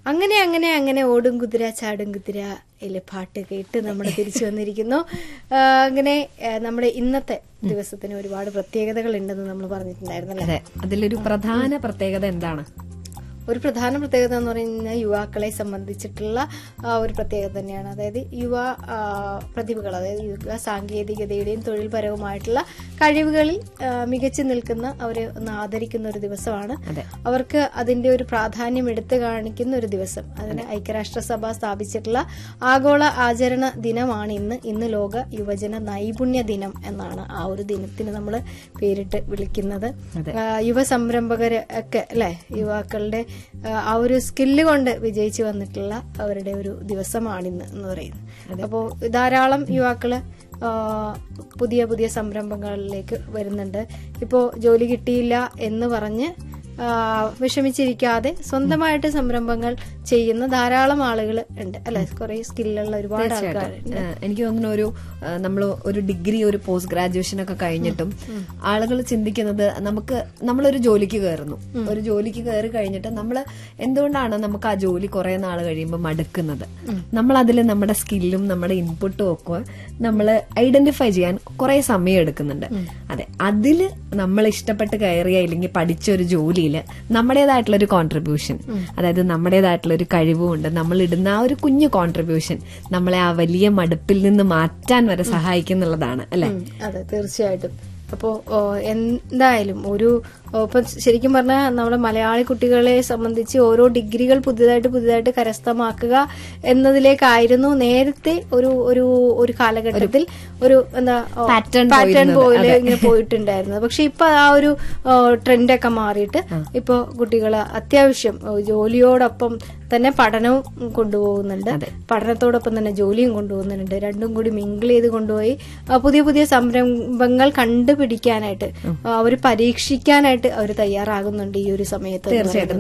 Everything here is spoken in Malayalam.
അങ്ങനെ അങ്ങനെ അങ്ങനെ ഓടും കുതിര ചാടും കുതിര ഇല്ലേ പാട്ട് കേട്ട് നമ്മൾ തിരിച്ചു വന്നിരിക്കുന്നു ആ, അങ്ങനെ ആ, നമ്മുടെ ഇന്നത്തെ ദിവസത്തിന് ഒരുപാട് പ്രത്യേകതകൾ ഉണ്ടെന്ന് നമ്മൾ പറഞ്ഞിട്ടുണ്ടായിരുന്നല്ലേ അതെ അതിലൊരു പ്രധാന പ്രത്യേകത എന്താണ് ഒരു പ്രധാന പ്രത്യേകത എന്ന് പറയുന്നത് യുവാക്കളെ സംബന്ധിച്ചിട്ടുള്ള ആ, ഒരു പ്രത്യേകത തന്നെയാണ് അതായത് യുവ ആ, പ്രതിഭകൾ അതായത് യുവ സാങ്കേതികതയുടെയും തൊഴിൽപരവുമായിട്ടുള്ള കഴിവുകളിൽ ആ, മികച്ചു നിൽക്കുന്ന അവരെ ഒന്ന് ആദരിക്കുന്ന ഒരു ദിവസമാണ് അതെ. അവർക്ക് അതിന്റെ ഒരു പ്രാധാന്യം എടുത്തു കാണിക്കുന്ന ഒരു ദിവസം അതിന് ഐക്യരാഷ്ട്രസഭ സ്ഥാപിച്ചിട്ടുള്ള ആഗോള ആചരണ ദിനമാണ് ഇന്ന് ഇന്ന് ലോക യുവജന നൈപുണ്യ ദിനം എന്നാണ് ആ ഒരു ദിനത്തിന് നമ്മൾ പേരിട്ട് വിളിക്കുന്നത് ആ, യുവ സംരംഭകര് ഒക്കെ അല്ലെ യുവാക്കളുടെ ആ, ആ ഒരു സ്കില്ല് കൊണ്ട് വിജയിച്ചു വന്നിട്ടുള്ള അവരുടെ ഒരു ദിവസമാണിന്ന് എന്ന് പറയുന്നത് അപ്പോൾ ധാരാളം യുവാക്കള് ആ, പുതിയ പുതിയ സംരംഭങ്ങളിലേക്ക് വരുന്നുണ്ട് ഇപ്പോൾ ജോലി കിട്ടിയില്ല എന്ന് പറഞ്ഞ് ആ, വിഷമിച്ചിരിക്കാതെ സ്വന്തമായിട്ട് സംരംഭങ്ങൾ ചെയ്യുന്ന ധാരാളം ആളുകൾ ഉണ്ട് അല്ലെ കുറെ സ്കില്ലുള്ള ഒരുപാട് ആൾക്കാർ ഏഹ് എനിക്ക് തോന്നുന്നു ഒരു നമ്മൾ ഒരു ഡിഗ്രി ഒരു പോസ്റ്റ് ഗ്രാജുവേഷൻ ഒക്കെ കഴിഞ്ഞിട്ടും ആളുകൾ ചിന്തിക്കുന്നത് നമുക്ക് നമ്മളൊരു ജോലിക്ക് കയറുന്നു ഒരു ജോലിക്ക് കയറി കഴിഞ്ഞിട്ട് നമ്മൾ എന്തുകൊണ്ടാണ് നമുക്ക് ആ ജോലി കുറെ നാൾ കഴിയുമ്പോൾ മടുക്കുന്നത് നമ്മൾ അതിൽ നമ്മുടെ സ്കില്ലും നമ്മുടെ ഇൻപുട്ടും ഒക്കെ നമ്മൾ ഐഡന്റിഫൈ ചെയ്യാൻ കുറെ സമയം എടുക്കുന്നുണ്ട് അതെ അതില് നമ്മൾ ഇഷ്ടപ്പെട്ട് കയറിയ ഇല്ലെങ്കിൽ പഠിച്ച ഒരു ജോലിയിൽ നമ്മുടേതായിട്ടുള്ള ഒരു കോൺട്രിബ്യൂഷൻ അതായത് നമ്മുടേതായിട്ടുള്ള ഒരു കഴിവുമുണ്ട് നമ്മൾ ഇടുന്ന ആ ഒരു കുഞ്ഞു കോൺട്രിബ്യൂഷൻ നമ്മളെ ആ വലിയ മടുപ്പിൽ നിന്ന് മാറ്റാൻ വരെ സഹായിക്കുന്നുള്ളതാണ് അല്ലെ ഉം, അതെ തീർച്ചയായിട്ടും അപ്പോ ഓ, എന്തായാലും ഒരു ഓ, ഇപ്പൊ ശരിക്കും പറഞ്ഞാൽ നമ്മുടെ മലയാളി കുട്ടികളെ സംബന്ധിച്ച് ഓരോ ഡിഗ്രികൾ പുതിയതായിട്ട് പുതിയതായിട്ട് കരസ്ഥമാക്കുക എന്നതിലേക്കായിരുന്നു നേരത്തെ ഒരു ഒരു ഒരു കാലഘട്ടത്തിൽ ഒരു എന്താ ഓ, Pattern പാറ്റേൺ പോയിരുന്നത്, പോലെ അതെ. ഇങ്ങനെ പോയിട്ടുണ്ടായിരുന്നത് പക്ഷെ ഇപ്പൊ ആ ഒരു ട്രെൻഡൊക്കെ മാറിയിട്ട് ഇപ്പൊ കുട്ടികൾ അത്യാവശ്യം ഓ, ജോലിയോടൊപ്പം തന്നെ പഠനവും കൊണ്ടുപോകുന്നുണ്ട് പഠനത്തോടൊപ്പം തന്നെ ജോലിയും കൊണ്ടുപോകുന്നുണ്ട് രണ്ടും കൂടി മിങ്കിൾ ചെയ്ത് കൊണ്ടുപോയി ആ, പുതിയ പുതിയ സംരംഭങ്ങൾ കണ്ടുപിടിക്കാനായിട്ട് അവർ പരീക്ഷിക്കാനായിട്ട് അവർ തയ്യാറാകുന്നുണ്ട് ഈ ഒരു സമയത്ത് എന്ന് തീർച്ചയായിട്ടും